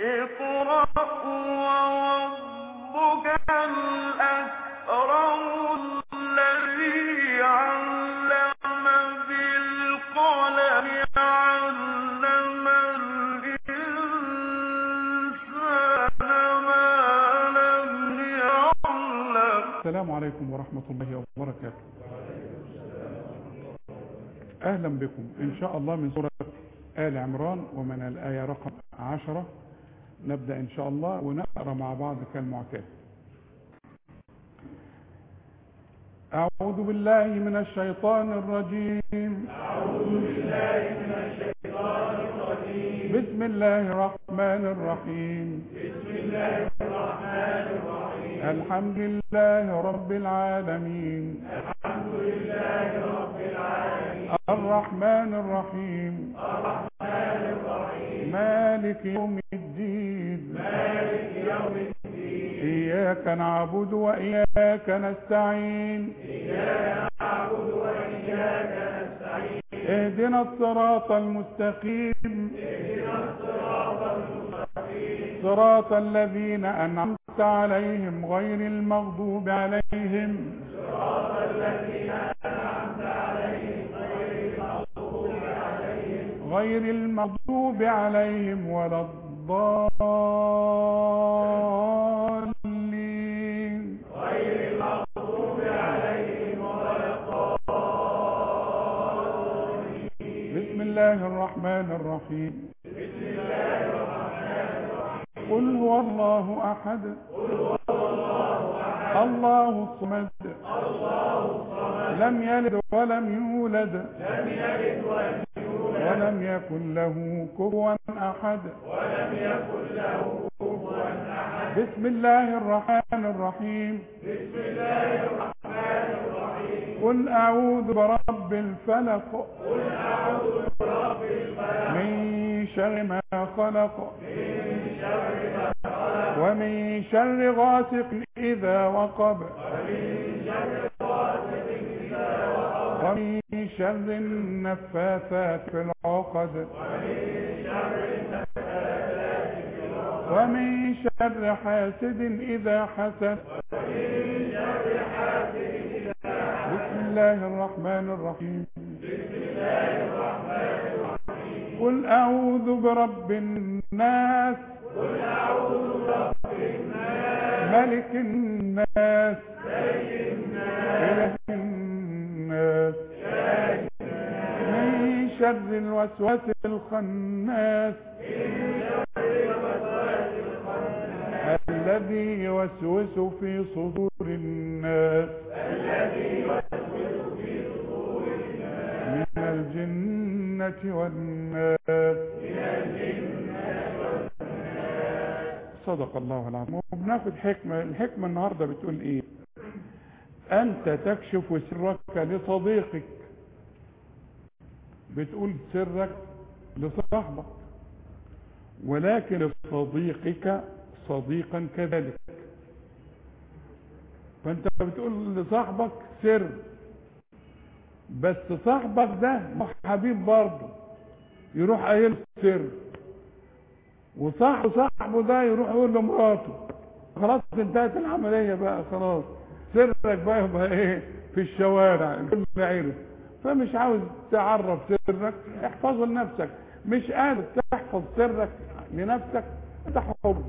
اقرأ وربك الأكرم الذي علم بالقلم علم الإنسان ما لم يعلم السلام عليكم ورحمة الله وبركاته أهلا بكم إن شاء الله من سورة آل عمران ومن الآية رقم عشرة نبدأ إن شاء الله ونقرأ مع بعض كالمعتاد أعوذ بالله من الشيطان الرجيم أعوذ بالله من الشيطان الرجيم بسم الله الرحمن الرحيم بسم الله الرحمن الرحيم الحمد لله رب العالمين الحمد لله رب العالمين الرحمن الرحيم الرحمن الرحيم مالك يوم الدين مالك يوم الدين إياك نعبد وإياك نستعين إياك نعبد وإياك نستعين اهدنا الصراط المستقيم اهدنا الصراط المستقيم صراط الذين أنعمت عليهم غير المغضوب عليهم صراط الذين أنعمت عليهم غير المغضوب عليهم غير المغضوب عليهم ولا الضالين غير المغضوب عليهم ولا الضالين بسم الله الرحمن الرحيم بسم الله الرحمن الرحيم قل هو الله أحد قل هو الله أحد الله الصمد الله الصمد لم يلد ولم يولد لم يلد ولم يولد ولم يكن له كفوا أحد ولم يكن له كفوا أحد بسم الله الرحمن الرحيم بسم الله الرحمن الرحيم قل أعوذ برب الفلق قل أعوذ برب الفلق من شر ما خلق من شر ما خلق ومن شر غاسق إذا وقب ومن شر غاسق إذا وقب ومن شر النفاثات في العقد ومن شر حاسد إذا حسد بسم الله الرحمن الرحيم قل أعوذ برب الناس قل أعوذ برب الناس ملك الناس إله الناس من شر الوسواس الخناس الذي يوسوس في صدور الناس من الجنة والناس صدق الله العظيم وبناخد حكمة الحكمة النهاردة بتقول ايه انت تكشف سرك لصديقك بتقول سرك لصاحبك ولكن لصديقك صديقا كذلك فانت بتقول لصاحبك سر بس صاحبك ده حبيب برضه يروح قايل سر وصاحبه صاحبه ده يروح يقول لمراته خلاص انتهت العملية بقى خلاص سرك بقى يبقى ايه في الشوارع الكل عرف فمش عاوز تعرف سرك احفظه لنفسك مش قادر تحفظ سرك لنفسك انت حر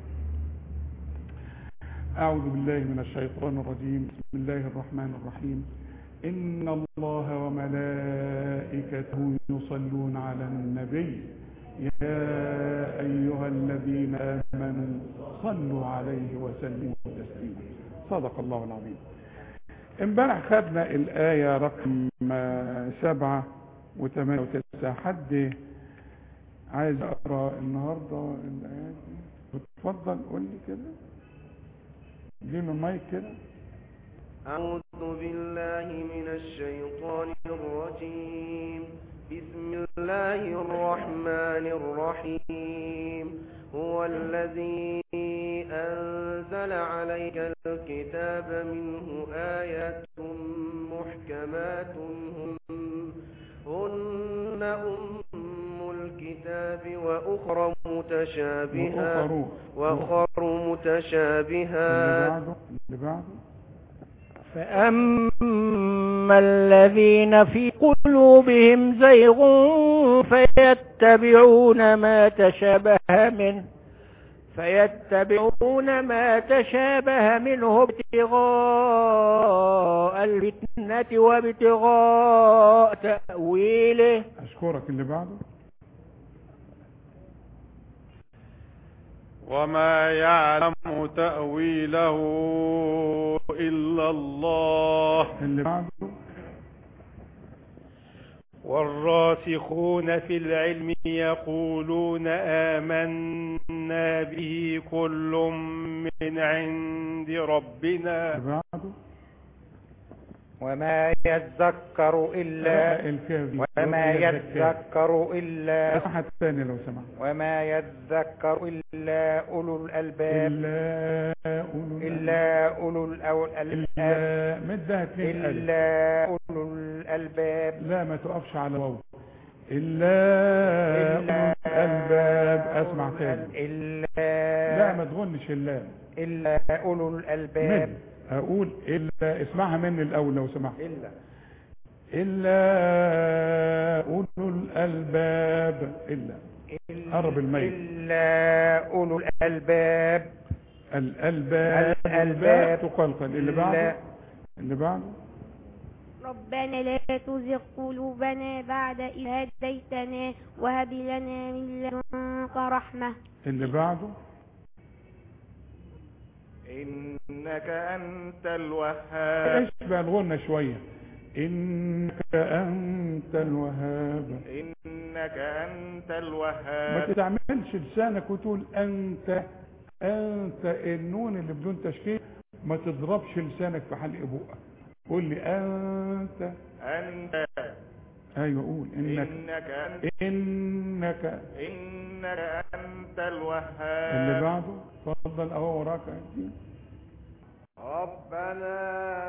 أعوذ بالله من الشيطان الرجيم بسم الله الرحمن الرحيم إن الله وملائكته يصلون على النبي يا أيها الذين آمنوا صلوا عليه وسلموا تسليما صدق الله العظيم امبارح خدنا الآية رقم سبعة وثمانية وتسعة حد عايز أقرأ النهاردة الآيات دي اتفضل قول لي كده اديله المايك كده أعوذ بالله من الشيطان الرجيم بسم الله الرحمن الرحيم هو الذي أنزل عليك الكتاب منه آيات محكمات هن, هن أم الكتاب وأخرى متشابهات وأخر وأخر اللي متشابهات بعده اللي بعده فأما الذين في قلوبهم زيغ فيتبعون ما تشابه منه فيتبعون ما تشابه منه ابتغاء الفتنة وابتغاء تأويله أشكرك اللي بعده وما يعلم تأويله إلا الله اللي بعده والراسخون في العلم يقولون آمنا به كل من عند ربنا اللي بعده وما يذكر إلا الكاف دي. وما يذكر يذكر إلا واحد ثاني لو سمحت وما يذكر إلا أولو الألباب إلا أولو إلا أولو الألباب إلا مدها اتنين ألف إلا أولو الألباب لا ما تقفش على واو إلا أولو الألباب أسمع تاني إلا لا ما تغنش إلا إلا أولو الألباب مد أقول إلا اسمعها مني الأول لو سمحت إلا إلا أولو الألباب إلا قرب الميت. إلا أولو الألباب الألباب الألباب. تقلقل اللي بعده اللي بعده ربنا لا تزغ قلوبنا بعد إذ هديتنا وهب لنا من لدنك رحمة اللي بعده إنك أنت الوهاب ايش بقى الغنى شوية إنك أنت الوهاب إنك أنت ما الوهاب تعملش لسانك وتقول أنت أنت النون اللي بدون تشكيل ما تضربش لسانك في حلق بقك قول لي أنت أنت أيوة قول إنك إنك أنت إنك إنك أنت اللي الوهاب بعده اتفضل أهو وراك ربنا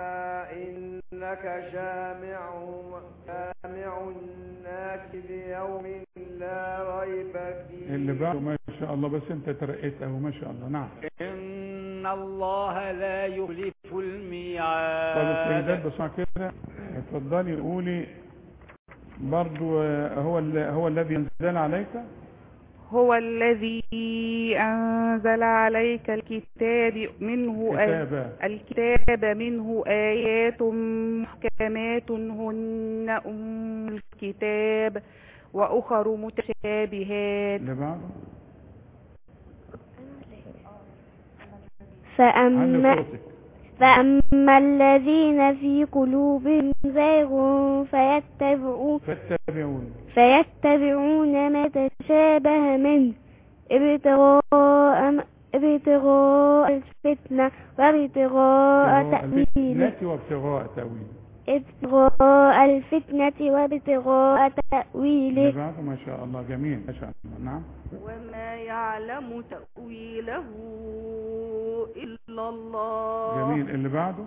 إنك جامع جامع الناس ليوم لا ريب فيه اللي بعده ما شاء الله بس أنت ترقيت أهو ما شاء الله نعم إن الله لا يخلف طب الميعاد السيدات بسمع كده اتفضلي قولي برضو آه، هو ال- هو الذي ينزل عليك هو الذي أنزل عليك الكتاب منه آي- كتابا الكتاب منه آيات محكمات هن أم الكتاب وأخر متشابهات اللي بعده علي فأما, صوتك فأما الذين في قلوبهم زيغ فيتبعون, فاتبعون فيتبعون ما تشابه منه ابتغاء ابتغاء الفتنة وابتغاء تأويله التي وابتغاء تأويل ابتغاء الفتنة وابتغاء اللي تأويله بعده ما شاء الله جميل ما شاء الله نعم وما يعلم تأويله إلا الله جميل اللي بعده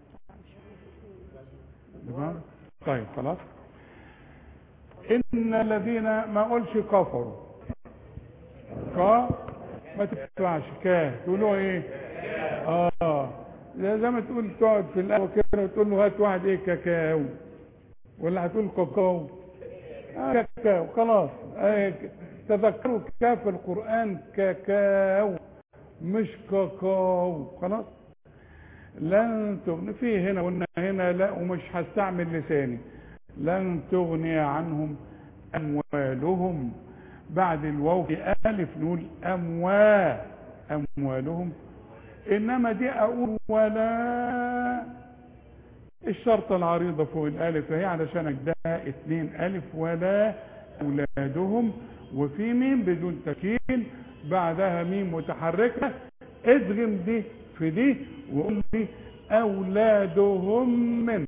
اللي بعده طيب خلاص إن الذين ما أقولش كفروا كا ما تدفعش كا تقولوا ايه اه زي زي ما تقول تقعد في القهوه كده وتقول له هات واحد ايه كاكاو ولا هتقول كاكاو آه كاكاو خلاص آه ك- تذكروا كاف القرآن كاكاو مش كاكاو خلاص لن تغني فيه هنا وإن هنا لا ومش هستعمل لساني لن تغني عنهم أموالهم بعد الواو في ألف نقول أموال أموالهم إنما دي أقول ولا الشرطة العريضة فوق الألف هي علشان ده اتنين ألف ولا أولادهم وفي ميم بدون تشكيل بعدها ميم متحركة ادغم دي في دي وقول لي أولادهم من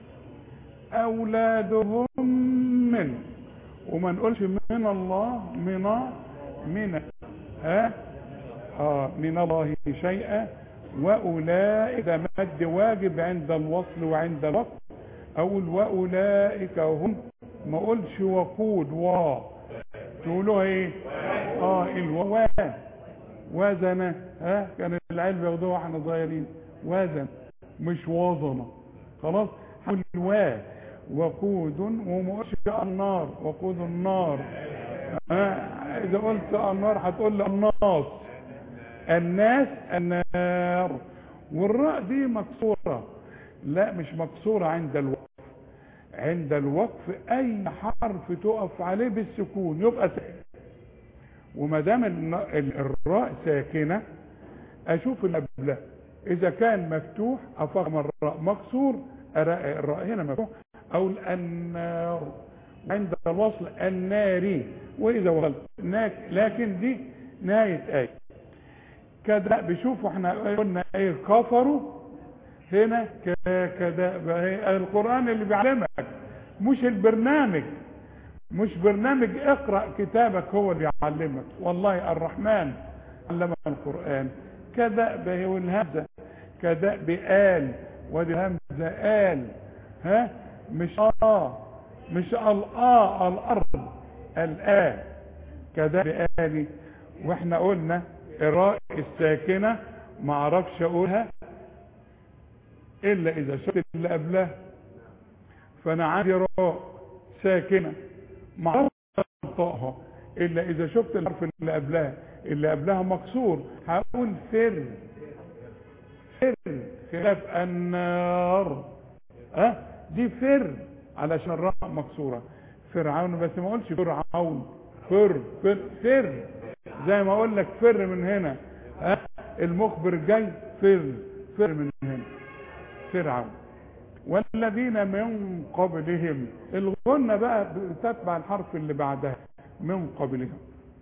أولادهم من وما نقولش من الله من من ها آه من الله شيئا وأولئك ده مد واجب عند الوصل وعند الوقت أقول وأولئك هم ما أقولش وقود وا تقولوها ايه اه الواو وزن ها كان العيال بياخدوها واحنا صغيرين وزن مش وزنه خلاص حول الوا وقود ومؤشر النار وقود النار ها اذا قلت النار هتقول لي الناس الناس النار والراء دي مكسوره لا مش مكسوره عند الوقف عند الوقف اي حرف تقف عليه بالسكون يبقى ساكن وما دام الن- ال- الراء ساكنه اشوف اللي قبلها اذا كان مفتوح افخم الراء مكسور أرا- الراء هنا مفتوح او النار عند الوصل الناري واذا وصلت ناك- لكن دي نهايه ايه كده بيشوفوا احنا قلنا ايه كفروا هنا ك- كده بقى القرآن اللي بيعلمك مش البرنامج مش برنامج اقرأ كتابك هو اللي يعلمك والله الرحمن علم القرآن كدأب هي والهمزة كدأب آل ودي همزة آل ها مش آه مش الآ الأرض الآ كدأب آلي واحنا قلنا الراء الساكنة ما اعرفش اقولها الا اذا شفت اللي قبلها فانا عندي راء ساكنه ما اعرفش انطقها الا اذا شفت الحرف اللي قبلها اللي قبلها مكسور هقول فر فر خلاف النار ها أه؟ دي فر علشان الراء مكسوره فرعون بس ما اقولش فرعون فر فر فر زي ما اقول لك فر من هنا ها المخبر جاي فر فر من هنا فرعون والذين من قبلهم الغنة بقى تتبع الحرف اللي بعدها من قبلهم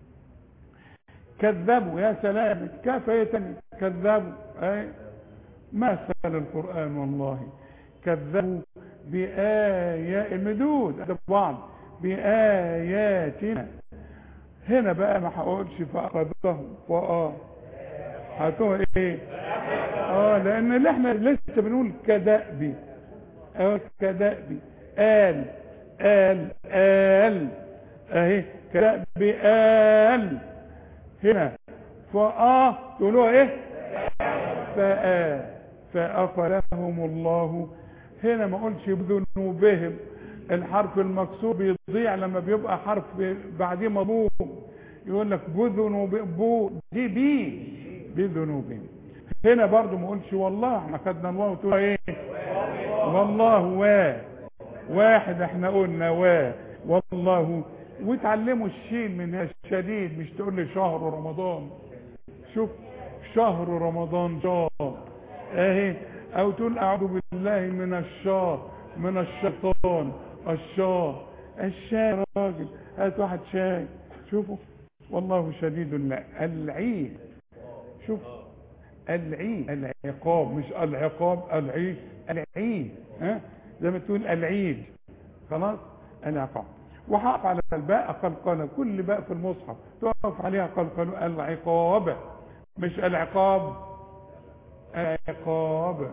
كذبوا يا سلام كفاية كذبوا اي ما سهل القرآن والله كذبوا بآيات المدود ده بعض بآياتنا هنا بقى ما هقولش فأخذهم فآه هتقول ايه اه لان اللي احنا لسه بنقول كدأبي اه كدأبي آل آل آل اهي كدأبي آل هنا فآه تقولوها ايه فآ فأخذهم الله هنا ما قلش بذنوبهم الحرف المكسور بيضيع لما بيبقى حرف بعديه مضموم يقول لك بذنوب بو دي بي بذنوبهم هنا برضو ما قلش والله احنا خدنا الواو تقول ايه والله وا واحد احنا قلنا وا والله وتعلموا الشين من الشديد مش تقول لي شهر رمضان شوف شهر رمضان شهر اهي او تقول اعوذ بالله من الشار من الشيطان الشار الشاي يا راجل هات واحد شاي شوفوا والله شديد لا العيد شوف العيد العقاب مش العقاب العيد العيد ها زي ما تقول العيد خلاص العقاب وحقف على الباء قلقلة كل باء في المصحف تقف عليها قلقلة العقاب مش العقاب العقاب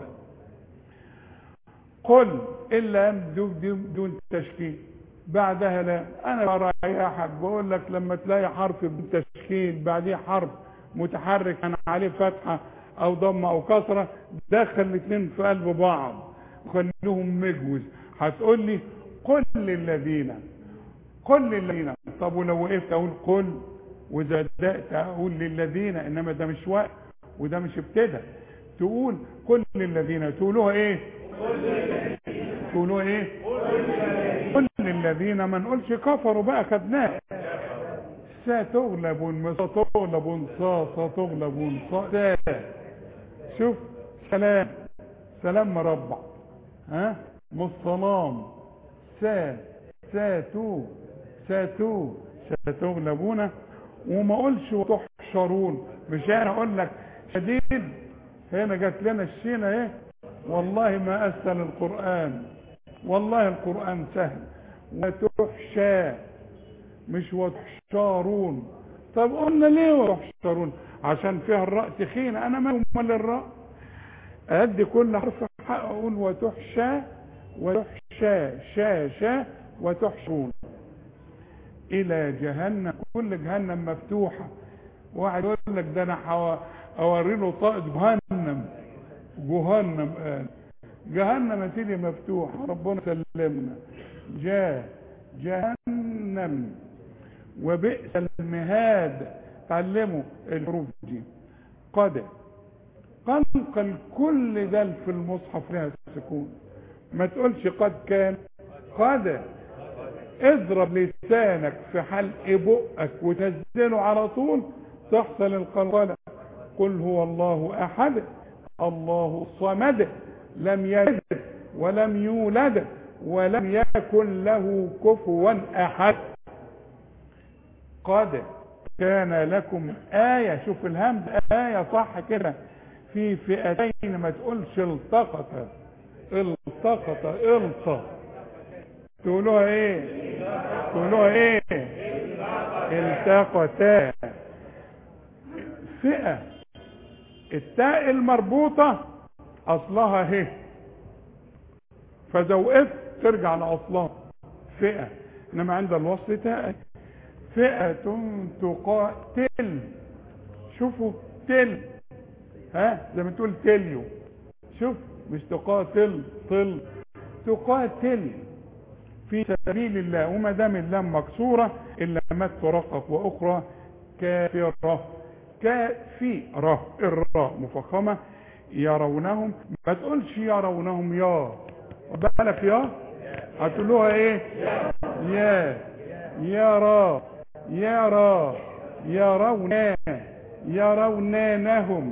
قل الا دون, دون تشكيل بعدها لا انا بريحك بقول لك لما تلاقي حرف بالتشكيل بعديه حرف متحرك انا عليه فتحه او ضمه او كسره دخل الاثنين في قلب بعض وخليهم مجوز هتقول لي قل للذين قل للذين طب ولو وقفت اقول قل واذا بدات اقول للذين انما ده مش وقت وده مش ابتدى تقول قل للذين تقولوها ايه تقولوها ايه قل للذين ما نقولش كفروا بقى خدناه ستغلب ستغلب صا ستغلب صا شوف سلام سلام مربع ها مصطلام سا ساتو ساتو ستغلبون وما اقولش وتحشرون مش انا اقول لك شديد هنا جات لنا الشين اهي والله ما اسهل القران والله القران سهل وتحشى مش وتحشرون طب قلنا ليه وتحشرون عشان فيها الراء تخينه انا ما امال الراء ادي كل حرف حق اقول وتحشى وتحشى شا شا وتحشرون الى جهنم كل جهنم مفتوحة واحد يقول لك ده انا حو- اوري له طاقة جهنم جهنم قال جهنم يا سيدي مفتوحة ربنا سلمنا جاء جهنم وبئس المهاد تعلموا الحروف دي قد قلقل كل ده في المصحف لها السكون ما تقولش قد كان قد اضرب لسانك في حلق بقك وتنزله على طول تحصل القلقلة قل هو الله احد الله الصمد لم يلد ولم يولد ولم يكن له كفوا احد قد كان لكم آية شوف الهمز آية صح كده في فئتين ما تقولش التقط التقط الطى تقولوها ايه تقولوها ايه التقطا فئة التاء المربوطة اصلها هي فاذا وقفت ترجع لاصلها فئة انما عند الوصل تاء فئة تقاتل شوفوا تل ها زي ما تقول تليو شوف مش تقاتل طل تقاتل في سبيل الله وما دام اللام مكسوره اللامات ترقق واخرى كافره كافره الراء مفخمه يرونهم ما تقولش يرونهم يا بالك يا هتقولوها ايه يا يرى يرى يرونا يرونانهم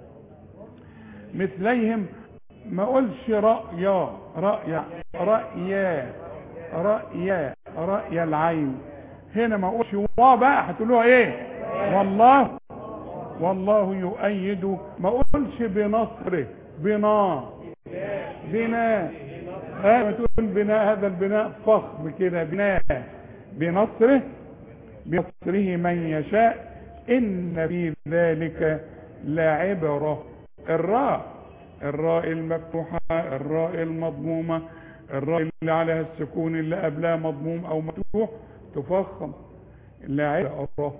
مثليهم ما اقولش رأيا رأيا رأيا رأيا رأي العين هنا ما اقولش وا بقى هتقولوها ايه والله والله يؤيد ما اقولش بنصره بنا بناء ها تقول بناء هذا البناء فخم كده بناء بنصره بنصره من يشاء ان في ذلك لعبرة الراء الراء المفتوحة الراء المضمومة الراء اللي عليها السكون اللي قبلها مضموم او مفتوح تفخم لعبرة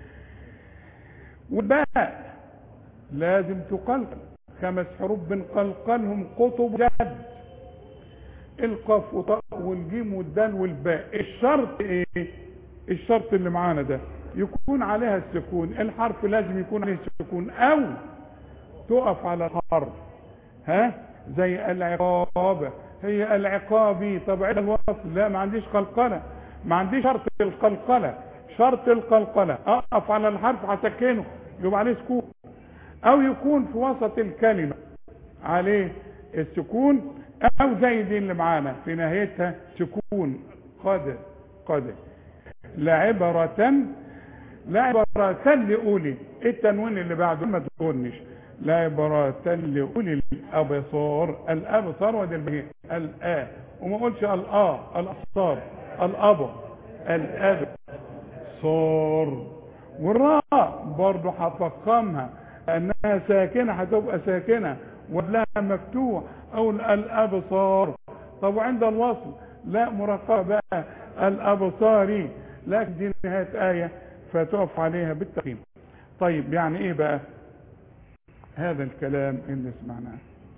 والباء لازم تقلقل خمس حروف بنقلقلهم قطب جد القاف وطاء والجيم والدال والباء الشرط ايه الشرط اللي معانا ده يكون عليها السكون الحرف لازم يكون عليه السكون او تقف على الحرف ها زي العقاب هي العقابي طب عند الوصل لا ما عنديش قلقله ما عنديش شرط القلقله شرط القلقله اقف على الحرف هسكنه يبقى عليه سكون او يكون في وسط الكلمه عليه السكون او زي دي اللي معانا في نهايتها سكون قد قد لعبرة لعبرة لأولي التنوين اللي بعده ما تقولنش لعبرة لأولي الأبصار الأبصار ودي البهي الآ وما قولش الآ الأبصار الأب الأب صار والراء برضه هفخمها لأنها ساكنة هتبقى ساكنة وقبلها مفتوح او الابصار طب وعند الوصل لا مرقبة بقى الابصاري لكن دي نهاية آية فتقف عليها بالتقييم طيب يعني ايه بقى هذا الكلام اللي سمعناه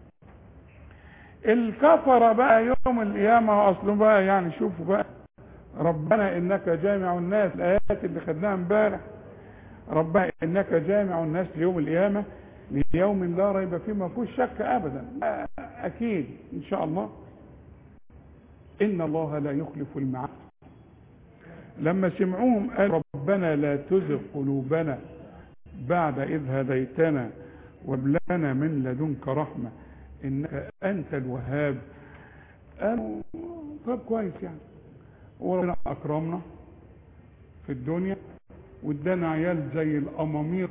الكفر بقى يوم القيامة اصله بقى يعني شوفوا بقى ربنا انك جامع الناس الايات اللي خدناها امبارح ربنا انك جامع الناس ليوم القيامه ليوم لا ريب فيه ما فيهوش شك ابدا اكيد ان شاء الله ان الله لا يخلف الميعاد لما سمعوهم قال ربنا لا تزغ قلوبنا بعد اذ هديتنا وهب لنا من لدنك رحمه انك انت الوهاب قالوا طب كويس يعني وربنا اكرمنا في الدنيا وادانا عيال زي الامامير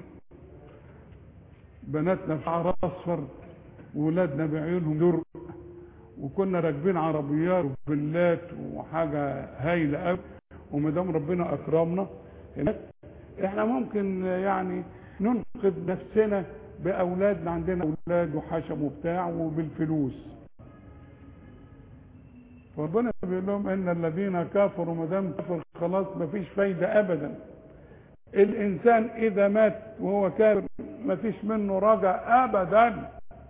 بناتنا بشعر اصفر وولادنا بعيونهم درق وكنا راكبين عربيات وفيلات وحاجه هايله قوي وما دام ربنا اكرمنا هناك احنا ممكن يعني ننقذ نفسنا باولادنا عندنا اولاد وحشم وبتاع وبالفلوس فربنا بيقول لهم ان الذين كفروا ما دام كفر خلاص ما فيش فايده ابدا الانسان اذا مات وهو كافر ما فيش منه رجع ابدا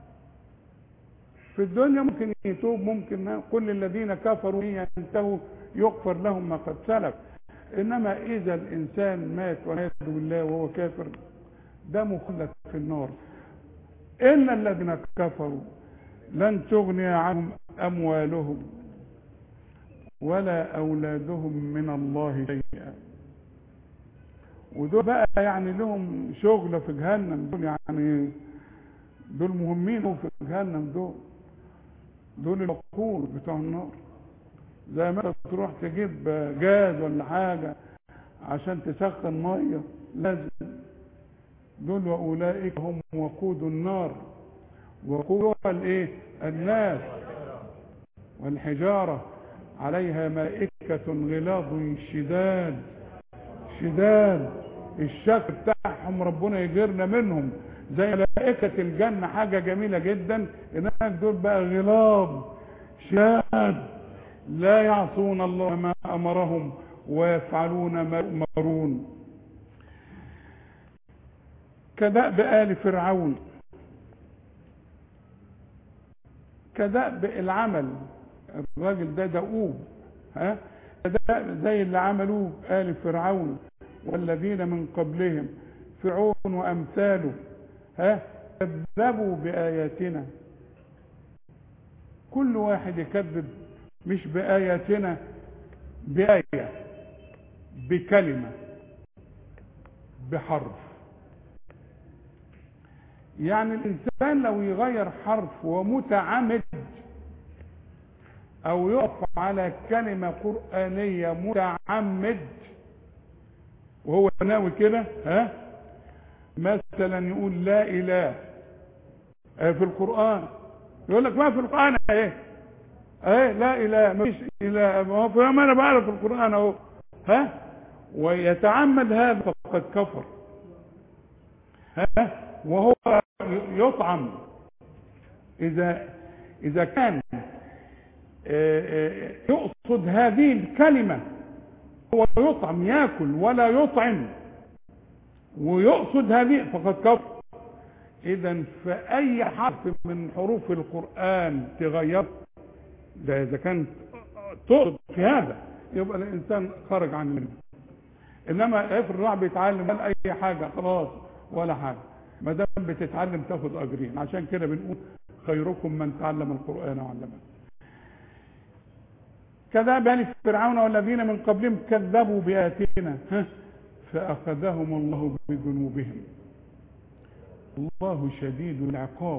في الدنيا ممكن يتوب ممكن كل الذين كفروا ينتهوا يغفر لهم ما قد سلف انما اذا الانسان مات والعياذ بالله وهو كافر ده مخلد في النار ان الذين كفروا لن تغني عنهم اموالهم ولا اولادهم من الله شيئا ودول بقى يعني لهم شغل في جهنم دول يعني دول مهمين في جهنم دول دول الوقود بتوع النار زي ما انت تروح تجيب جاز ولا حاجة عشان تسخن مية لازم دول واولئك هم وقود النار وقودها الايه الناس والحجارة عليها ملائكة غلاظ شداد شداد الشكل بتاعهم ربنا يجرنا منهم زي ملائكة الجنة حاجة جميلة جدا هناك دول بقى غلاظ شداد لا يعصون الله ما أمرهم ويفعلون ما يؤمرون كدأب آل فرعون كدأب العمل الراجل ده دؤوب ها كدأب زي اللي عملوه آل فرعون والذين من قبلهم فرعون وأمثاله ها كذبوا بآياتنا كل واحد يكذب مش بآياتنا بآية بكلمة بحرف يعني الإنسان لو يغير حرف ومتعمد أو يقف على كلمة قرآنية متعمد وهو ناوي كده ها مثلا يقول لا إله في القرآن يقول لك ما في القرآن ايه ايه لا اله ما فيش اله ما هو ما انا بعرف القران اهو ها ويتعمد هذا فقد كفر ها وهو يطعم اذا اذا كان يقصد هذه الكلمه هو يطعم ياكل ولا يطعم ويقصد هذه فقد كفر اذا فاي حرف من حروف القران تغير ده اذا كان تقصد في هذا يبقى الانسان خرج عن المله انما افرض راح بيتعلم ولا اي حاجه خلاص ولا حاجه ما دام بتتعلم تاخد اجرين عشان كده بنقول خيركم من تعلم القران وعلمه كذاب آل فرعون والذين من قبلهم كذبوا بآياتنا فأخذهم الله بذنوبهم الله شديد العقاب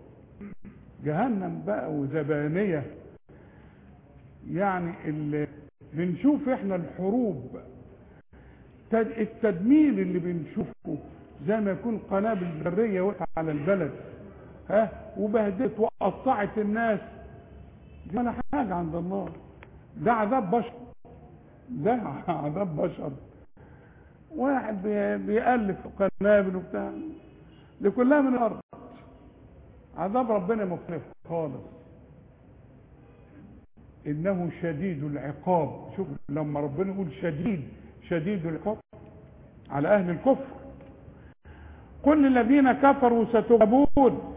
جهنم بقى وزبانية يعني اللي بنشوف احنا الحروب التدمير اللي بنشوفه زي ما يكون قنابل برية وقع على البلد ها وبهدلت وقطعت الناس دي ولا حاجة عند الله ده عذاب بشر ده عذاب بشر واحد بيألف قنابل وبتاع دي كلها من الأرض عذاب ربنا مختلف خالص انه شديد العقاب شوف لما ربنا يقول شديد شديد العقاب على اهل الكفر كل الذين كفروا ستغلبون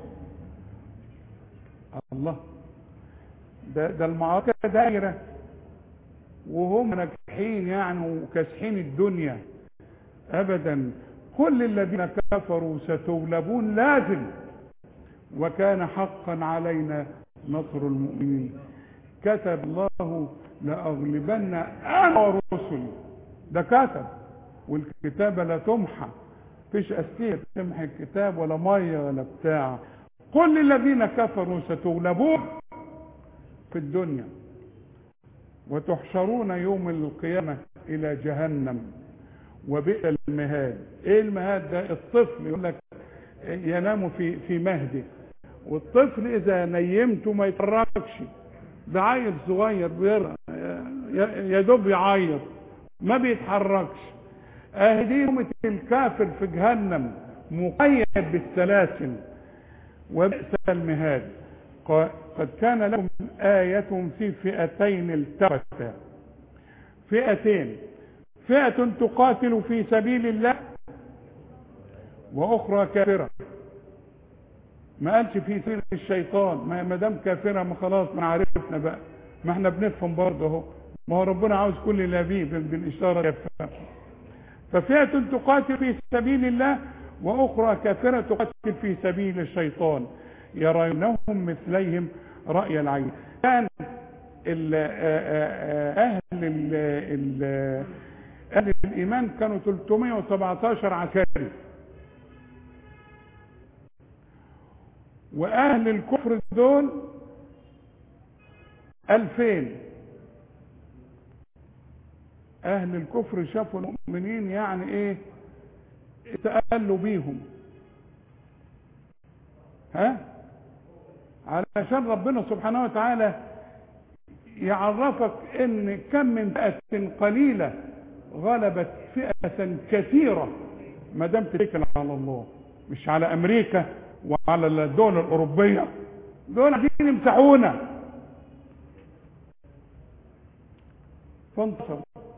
الله ده, ده المعركة دائرة وهم ناجحين يعني وكاسحين الدنيا ابدا كل الذين كفروا ستغلبون لازم وكان حقا علينا نصر المؤمنين كتب الله لأغلبن أنا ورسلي ده كتب والكتابة لا تمحى فيش أستيه تمحي الكتاب ولا مية ولا بتاع كل الذين كفروا ستغلبون في الدنيا وتحشرون يوم القيامة إلى جهنم وبئس المهاد ايه المهاد ده الطفل يقول لك ينام في في مهده والطفل اذا نيمته ما يتحركش ده عيل صغير بيرى يا دوب يعيط ما بيتحركش اهدي يوم الكافر في جهنم مقيد بالسلاسل وبئس المهاد ق- قد كان لكم آية في فئتين التقتا فئتين فئة تقاتل في سبيل الله وأخرى كافرة ما قالش في سبيل الشيطان ما ما دام كافرة ما خلاص ما عرفنا بقى ما احنا بنفهم برضه اهو ما هو ربنا عاوز كل نبي بال- بالإشارة يفهم ففئة تقاتل في سبيل الله وأخرى كافرة تقاتل في سبيل الشيطان يرونهم مثليهم رأي العين كان ال- آه، آه، آه، أهل ال- ال- أهل الإيمان كانوا 317 عسكري وأهل الكفر دول 2000 أهل الكفر شافوا المؤمنين يعني إيه تقلوا بيهم ها علشان ربنا سبحانه وتعالى يعرفك ان كم من فئة قليلة غلبت فئة كثيرة ما دام تتكل على الله مش على امريكا وعلى الدول الاوروبية دول عايزين يمسحونا فانتصر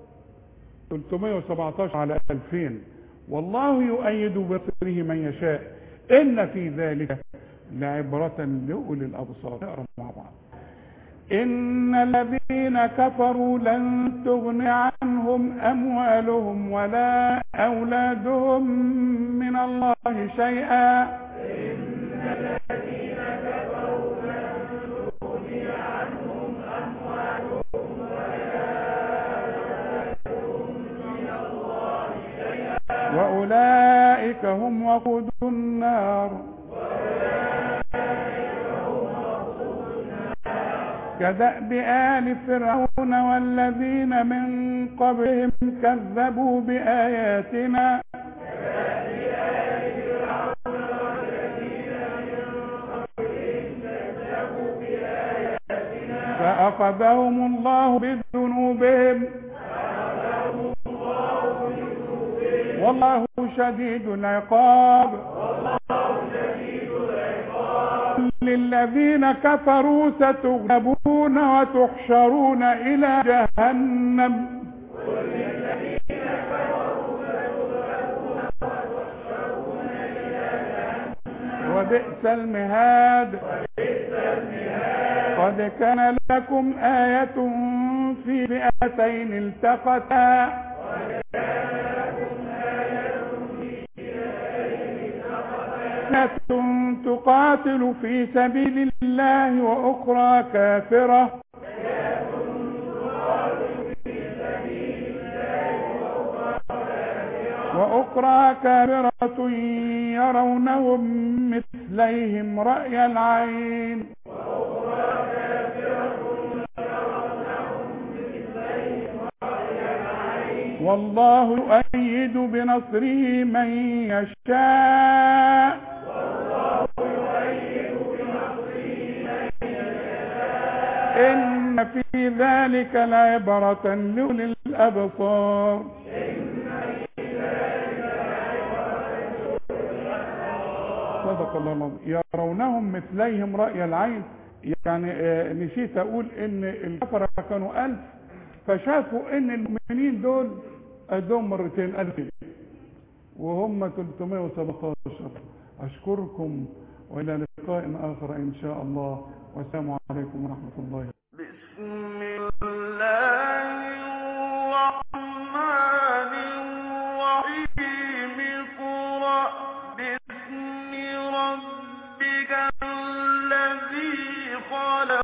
317 على 2000 والله يؤيد بنصره من يشاء ان في ذلك لعبرة لأولي الأبصار نقرأ مع بعض إن الذين كفروا لن تغني عنهم أموالهم ولا أولادهم من الله شيئا وأولئك هم وقود النار كدأب آل فرعون والذين من قبلهم كذبوا بآياتنا فأخذهم الله بذنوبهم والله شديد العقاب للذين كفروا ستغلبون وتحشرون إلى جهنم وبئس المهاد قد كان لكم آية في فئتين التقتا فئة تقاتل في سبيل الله وأخرى كافرة وأخرى كافرة يرونهم مثليهم رأي العين والله يؤيد بنصره من يشاء إن في ذلك لعبرة لأولي الأبصار صدق الله العظيم يرونهم مثليهم رأي العين يعني آه، نسيت أقول إن الكفرة كانوا ألف فشافوا إن المؤمنين دول أدوم مرتين ألف وهم 317 أشكركم وإلى لقاء آخر إن شاء الله والسلام عليكم ورحمة الله بسم الله الرحمن الرحيم اقرأ باسم ربك الذي خلق